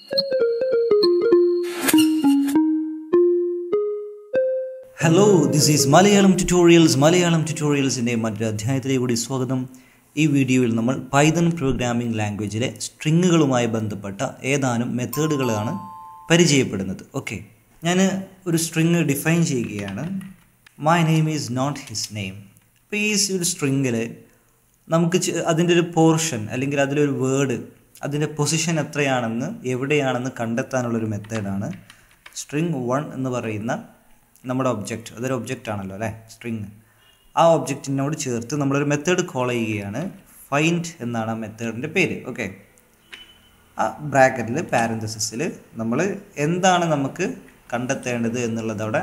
hello this is Malayalam tutorials Malayalam ട്യൂട്ടോറിയൽസിൻ്റെ മറ്റൊരു അധ്യായത്തിലേക്ക് കൂടി സ്വാഗതം ഈ വീഡിയോയിൽ നമ്മൾ പൈതൺ പ്രോഗ്രാമിംഗ് ലാംഗ്വേജിലെ സ്ട്രിങ്ങുകളുമായി ബന്ധപ്പെട്ട ഏതാനും മെത്തേഡുകളാണ് പരിചയപ്പെടുന്നത് ഓക്കെ ഞാൻ ഒരു സ്ട്രിങ് ഡിഫൈൻ ചെയ്യുകയാണ് my name is not his name അപ്പോൾ ഈ ഒരു സ്ട്രിങ്ങിൽ നമുക്ക് ചെ- അതിൻ്റെ ഒരു പോർഷൻ അല്ലെങ്കിൽ അതിലൊരു വേർഡ് അതിൻ്റെ പൊസിഷൻ എത്രയാണെന്ന് എവിടെയാണെന്ന് കണ്ടെത്താനുള്ളൊരു മെത്തേഡാണ് സ്ട്രിങ് വൺ എന്ന് പറയുന്ന നമ്മുടെ ഒബ്ജക്റ്റ് അതൊരു ഒബ്ജക്റ്റ് ആണല്ലോ അല്ലേ സ്ട്രിങ് ആ ഒബ്ജക്റ്റിനോട് ചേർത്ത് നമ്മളൊരു മെത്തേഡ് കോൾ ചെയ്യുകയാണ് ഫൈൻഡ് എന്നാണ് ആ മെത്തേഡിൻ്റെ പേര് ഓക്കെ ആ ബ്രാക്കറ്റിൽ പാരന്തസിസിൽ നമ്മൾ എന്താണ് നമുക്ക് കണ്ടെത്തേണ്ടത് എന്നുള്ളത് അവിടെ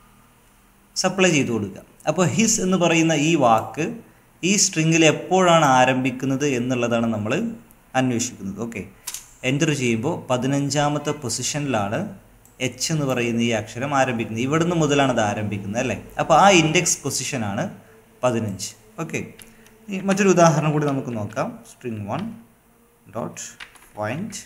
സപ്ലൈ ചെയ്ത് കൊടുക്കുക അപ്പോൾ ഹിസ് എന്ന് പറയുന്ന ഈ വാക്ക് ഈ സ്ട്രിങ്ങിൽ എപ്പോഴാണ് ആരംഭിക്കുന്നത് എന്നുള്ളതാണ് നമ്മൾ അന്വേഷിക്കുന്നത് ഓക്കെ എൻ്റർ ചെയ്യുമ്പോൾ പതിനഞ്ചാമത്തെ പൊസിഷനിലാണ് എച്ച് എന്ന് പറയുന്ന ഈ അക്ഷരം ആരംഭിക്കുന്നത് ഇവിടുന്ന് മുതലാണ് അത് ആരംഭിക്കുന്നത് അല്ലേ അപ്പോൾ ആ ഇൻഡെക്സ് പൊസിഷനാണ് പതിനഞ്ച് ഓക്കെ മറ്റൊരു ഉദാഹരണം കൂടി നമുക്ക് നോക്കാം string one dot find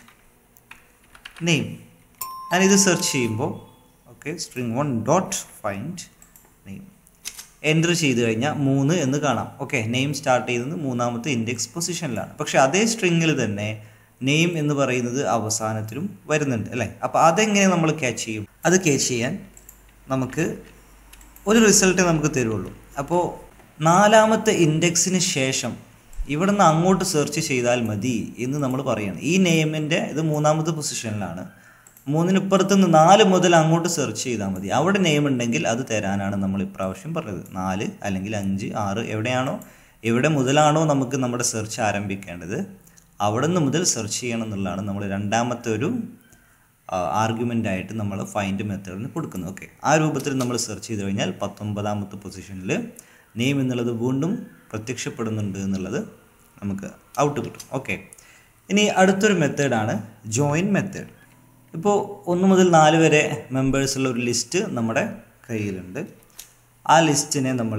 name ഞാനിത് സെർച്ച് ചെയ്യുമ്പോൾ okay string one dot find name enter ചെയ്ത് കഴിഞ്ഞാൽ മൂന്ന് എന്ന് കാണാം ഓക്കെ നെയിം സ്റ്റാർട്ട് ചെയ്യുന്നത് മൂന്നാമത്തെ ഇൻഡെക്സ് പൊസിഷനിലാണ് പക്ഷേ അതേ സ്ട്രിങ്ങിൽ തന്നെ നെയിം എന്ന് പറയുന്നത് അവസാനത്തിലും വരുന്നുണ്ട് അല്ലേ അപ്പോൾ അതെങ്ങനെ നമ്മൾ ക്യാച്ച് ചെയ്യും അത് ക്യാച്ച് ചെയ്യാൻ നമുക്ക് ഒരു റിസൾട്ട് നമുക്ക് തരുള്ളൂ അപ്പോൾ നാലാമത്തെ ഇൻഡെക്സിന് ശേഷം ഇവിടെ നിന്ന് അങ്ങോട്ട് സെർച്ച് ചെയ്താൽ മതി എന്ന് നമ്മൾ പറയണം ഈ നെയിമിൻ്റെ ഇത് മൂന്നാമത്തെ പൊസിഷനിലാണ് മൂന്നിന് ഇപ്പുറത്ത് നിന്ന് നാല് മുതൽ അങ്ങോട്ട് സെർച്ച് ചെയ്താൽ മതി അവിടെ നെയിം ഉണ്ടെങ്കിൽ അത് തരാനാണ് നമ്മൾ ഇപ്രാവശ്യം പറഞ്ഞത് നാല് അല്ലെങ്കിൽ അഞ്ച് ആറ് എവിടെയാണോ എവിടെ മുതലാണോ നമുക്ക് നമ്മുടെ സെർച്ച് ആരംഭിക്കേണ്ടത് അവിടെ നിന്ന് മുതൽ സെർച്ച് ചെയ്യണം എന്നുള്ളതാണ് നമ്മൾ രണ്ടാമത്തെ ഒരു ആർഗ്യുമെൻ്റ് ആയിട്ട് നമ്മൾ ഫൈൻഡ് മെത്തേഡിന് കൊടുക്കുന്നത് ഓക്കെ ആ രൂപത്തിൽ നമ്മൾ സെർച്ച് ചെയ്ത് കഴിഞ്ഞാൽ പത്തൊമ്പതാമത്തെ പൊസിഷനിൽ നെയിം എന്നുള്ളത് വീണ്ടും പ്രത്യക്ഷപ്പെടുന്നുണ്ട് എന്നുള്ളത് നമുക്ക് ഔട്ട് കിട്ടും ഓക്കെ ഇനി അടുത്തൊരു മെത്തേഡാണ് ജോയിൻ മെത്തേഡ് ഇപ്പോൾ ഒന്ന് മുതൽ നാല് വരെ മെമ്പേഴ്സുള്ള ഒരു ലിസ്റ്റ് നമ്മുടെ കയ്യിലുണ്ട് ആ ലിസ്റ്റിനെ നമ്മൾ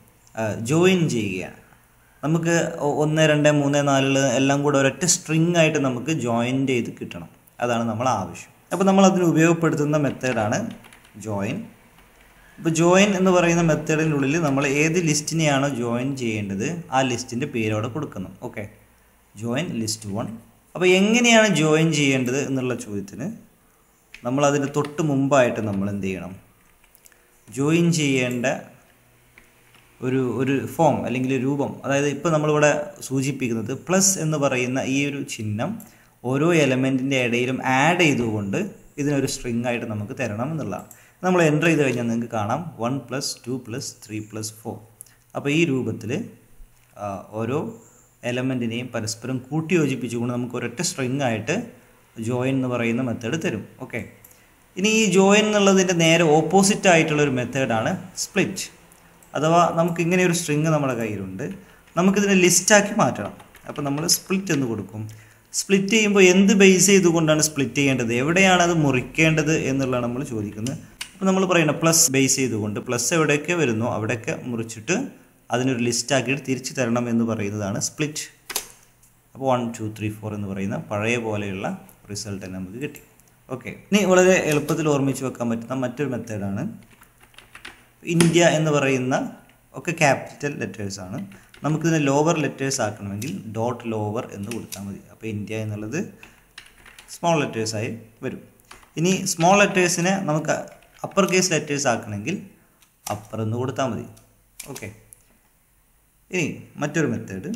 ജോയിൻ ചെയ്യുകയാണ് നമുക്ക് ഒ- ഒന്ന് രണ്ട് മൂന്ന് നാലിൽ എല്ലാം കൂടെ ഒരൊറ്റ സ്ട്രിങ് ആയിട്ട് നമുക്ക് ജോയിൻ ചെയ്ത് കിട്ടണം അതാണ് നമ്മൾ ആവശ്യം അപ്പോൾ നമ്മൾ അതിന് ഉപയോഗപ്പെടുത്തുന്ന മെത്തേഡാണ് ജോയിൻ ഇപ്പോൾ ജോയിൻ എന്ന് പറയുന്ന മെത്തേഡിനുള്ളിൽ നമ്മൾ ഏത് ലിസ്റ്റിനെയാണോ ജോയിൻ ചെയ്യേണ്ടത് ആ ലിസ്റ്റിൻ്റെ പേരവിടെ കൊടുക്കുന്നു ഓക്കെ ജോയിൻ ലിസ്റ്റ് വൺ അപ്പോൾ എങ്ങനെയാണ് ജോയിൻ ചെയ്യേണ്ടത് എന്നുള്ള ചോദ്യത്തിന് നമ്മൾ അതിന് തൊട്ട് മുമ്പായിട്ട് നമ്മൾ എന്ത് ചെയ്യണം ജോയിൻ ചെയ്യേണ്ട ഒരു ഒരു ഫോം അല്ലെങ്കിൽ ഒരു രൂപം അതായത് ഇപ്പോൾ നമ്മളിവിടെ സൂചിപ്പിക്കുന്നത് പ്ലസ് എന്ന് പറയുന്ന ഈ ഒരു ചിഹ്നം ഓരോ എലമെൻറ്റിൻ്റെ ഇടയിലും ആഡ് ചെയ്തുകൊണ്ട് ഇതിനൊരു സ്ട്രിങ് ആയിട്ട് നമുക്ക് തരണം എന്നുള്ളതാണ് നമ്മൾ എൻ്റർ ചെയ്ത് കഴിഞ്ഞാൽ നിങ്ങൾക്ക് കാണാം one plus two plus three plus four അപ്പോൾ ഈ രൂപത്തിൽ ഓരോ എലമെൻറ്റിനെയും പരസ്പരം കൂട്ടി യോജിപ്പിച്ചുകൊണ്ട് നമുക്ക് ഒരൊറ്റ സ്ട്രിങ് ആയിട്ട് ജോയിൻ എന്ന് പറയുന്ന മെത്തേഡ് തരും ഓക്കെ ഇനി ഈ ജോയിൻ എന്നുള്ളതിൻ്റെ നേരെ ഓപ്പോസിറ്റ് ആയിട്ടുള്ള ഒരു മെത്തേഡാണ് സ്പ്ലിറ്റ് അഥവാ നമുക്ക് ഇങ്ങനെ ഒരു സ്ട്രിങ് നമ്മുടെ കയ്യിലുണ്ട് നമുക്കിതിനെ ലിസ്റ്റാക്കി മാറ്റണം അപ്പോൾ നമ്മൾ സ്പ്ലിറ്റ് എന്ന് കൊടുക്കും സ്പ്ലിറ്റ് ചെയ്യുമ്പോൾ എന്ത് ബേസ് ചെയ്തുകൊണ്ടാണ് സ്പ്ലിറ്റ് ചെയ്യേണ്ടത് എവിടെയാണ് അത് മുറിക്കേണ്ടത് എന്നുള്ളതാണ് നമ്മൾ ചോദിക്കുന്നത് അപ്പോൾ നമ്മൾ പറയുന്നത് പ്ലസ് ബേസ് ചെയ്തുകൊണ്ട് പ്ലസ് എവിടെയൊക്കെ വരുന്നോ അവിടെയൊക്കെ മുറിച്ചിട്ട് അതിനൊരു ലിസ്റ്റാക്കിയിട്ട് തിരിച്ചു തരണം എന്ന് പറയുന്നതാണ് സ്പ്ലിറ്റ് അപ്പോൾ വൺ ടു ത്രീ ഫോർ എന്ന് പറയുന്ന പഴയ പോലെയുള്ള റിസൾട്ട് തന്നെ നമുക്ക് കിട്ടി ഓക്കെ ഇനി വളരെ എളുപ്പത്തിൽ ഓർമ്മിച്ച് വെക്കാൻ പറ്റുന്ന മറ്റൊരു മെത്തേഡാണ് ഇന്ത്യ എന്ന് പറയുന്ന ഒക്കെ ക്യാപിറ്റൽ ലെറ്റേഴ്സാണ് നമുക്കിതിനെ ലോവർ ലെറ്റേഴ്സ് ആക്കണമെങ്കിൽ ഡോട്ട് ലോവർ എന്ന് കൊടുത്താൽ മതി അപ്പോൾ ഇന്ത്യ എന്നുള്ളത് സ്മോൾ ലെറ്റേഴ്സായി വരും ഇനി സ്മോൾ ലെറ്റേഴ്സിനെ നമുക്ക് അപ്പർ കേസ് ലെറ്റേഴ്സ് ആക്കണമെങ്കിൽ അപ്പർ എന്ന് കൊടുത്താൽ മതി ഓക്കെ ഇനി മറ്റൊരു method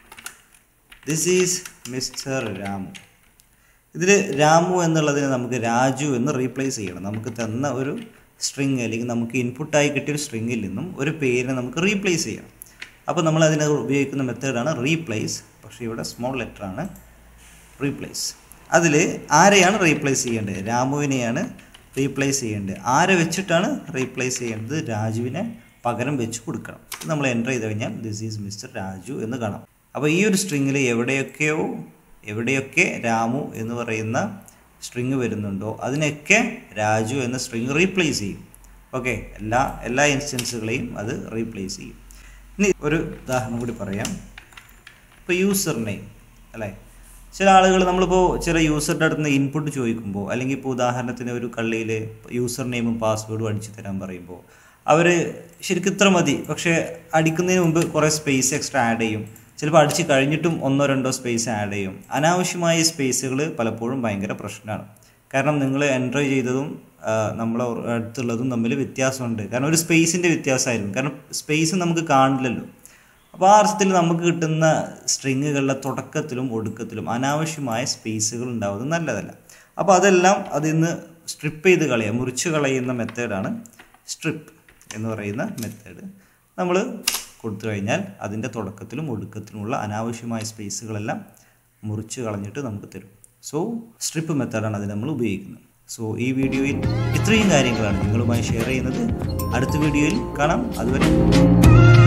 this is mister Ramu ഇതിൽ രാമു എന്നുള്ളതിനെ നമുക്ക് രാജു എന്ന് റീപ്ലേസ് ചെയ്യണം നമുക്ക് തന്ന ഒരു സ്ട്രിങ് അല്ലെങ്കിൽ നമുക്ക് ഇൻപുട്ടായി കിട്ടിയ ഒരു സ്ട്രിങ്ങിൽ നിന്നും ഒരു പേരിനെ നമുക്ക് റീപ്ലേസ് ചെയ്യണം അപ്പോൾ നമ്മൾ അതിന് ഉപയോഗിക്കുന്ന മെത്തേഡാണ് റീപ്ലേസ് പക്ഷേ ഇവിടെ സ്മോൾ ലെറ്ററാണ് റീപ്ലേസ് അതിൽ ആരെയാണ് റീപ്ലേസ് ചെയ്യേണ്ടത് രാമുവിനെയാണ് റീപ്ലേസ് ചെയ്യേണ്ടത് ആരെ വെച്ചിട്ടാണ് റീപ്ലേസ് ചെയ്യേണ്ടത് രാജുവിനെ പകരം വെച്ച് കൊടുക്കണം ഇത് നമ്മൾ എൻ്റർ ചെയ്ത് കഴിഞ്ഞാൽ ദിസ് ഈസ് മിസ്റ്റർ രാജു എന്ന് കാണാം അപ്പോൾ ഈ ഒരു സ്ട്രിങ്ങിൽ എവിടെയൊക്കെയോ എവിടെയൊക്കെ രാമു എന്ന് പറയുന്ന സ്ട്രിങ് വരുന്നുണ്ടോ അതിനൊക്കെ രാജു എന്ന സ്ട്രിങ് റീപ്ലേസ് ചെയ്യും ഓക്കെ എല്ലാ എല്ലാ ഇൻസ്റ്റൻസുകളെയും അത് റീപ്ലേസ് ചെയ്യും ഇനി ഒരു ഉദാഹരണം കൂടി പറയാം ഇപ്പോൾ യൂസർ നെയിം അല്ലേ ചില ആളുകൾ നമ്മളിപ്പോൾ ചില യൂസറുടെ അടുത്ത് നിന്ന് ഇൻപുട്ട് ചോദിക്കുമ്പോൾ അല്ലെങ്കിൽ ഇപ്പോൾ ഉദാഹരണത്തിന് ഒരു കള്ളിയിൽ യൂസർ നെയിമും പാസ്വേഡും അടിച്ചു തരാൻ പറയുമ്പോൾ അവർ ശരിക്കും ഇത്ര മതി പക്ഷേ അടിക്കുന്നതിന് മുമ്പ് കുറേ സ്പേസ് എക്സ്ട്രാ ആഡ് ചെയ്യും ചിലപ്പോൾ അടിച്ച് കഴിഞ്ഞിട്ടും ഒന്നോ രണ്ടോ സ്പേസ് ആഡ് ചെയ്യും അനാവശ്യമായ സ്പേസുകൾ പലപ്പോഴും ഭയങ്കര പ്രശ്നമാണ് കാരണം നിങ്ങൾ എൻ്റർ ചെയ്തതും നമ്മളെ അടുത്തുള്ളതും തമ്മിൽ വ്യത്യാസമുണ്ട് കാരണം ഒരു സ്പേസിൻ്റെ വ്യത്യാസമായിരുന്നു കാരണം സ്പേസ് നമുക്ക് കാണില്ലല്ലോ അപ്പോൾ ആ അർത്ഥത്തിൽ നമുക്ക് കിട്ടുന്ന സ്ട്രിങ്ങുകളുടെ തുടക്കത്തിലും ഒടുക്കത്തിലും അനാവശ്യമായ സ്പേസുകൾ ഉണ്ടാവുന്നത് നല്ലതല്ല അപ്പോൾ അതെല്ലാം അതിൽ നിന്ന് സ്ട്രിപ്പ് ചെയ്ത് കളയുക മുറിച്ച് കളയുന്ന മെത്തേഡാണ് സ്ട്രിപ്പ് എന്ന് പറയുന്ന മെത്തേഡ് നമ്മൾ കൊടുത്തു കഴിഞ്ഞാൽ അതിൻ്റെ തുടക്കത്തിലും ഒടുക്കത്തിലുമുള്ള അനാവശ്യമായ സ്പേസുകളെല്ലാം മുറിച്ച് കളഞ്ഞിട്ട് നമുക്ക് തരും സോ സ്ട്രിപ്പ് മെത്തേഡാണ് അത് നമ്മൾ ഉപയോഗിക്കുന്നത് സോ ഈ വീഡിയോയിൽ ഇത്രയും കാര്യങ്ങളാണ് നിങ്ങളുമായി ഷെയർ ചെയ്യുന്നത് അടുത്ത വീഡിയോയിൽ കാണാം അതുവരെ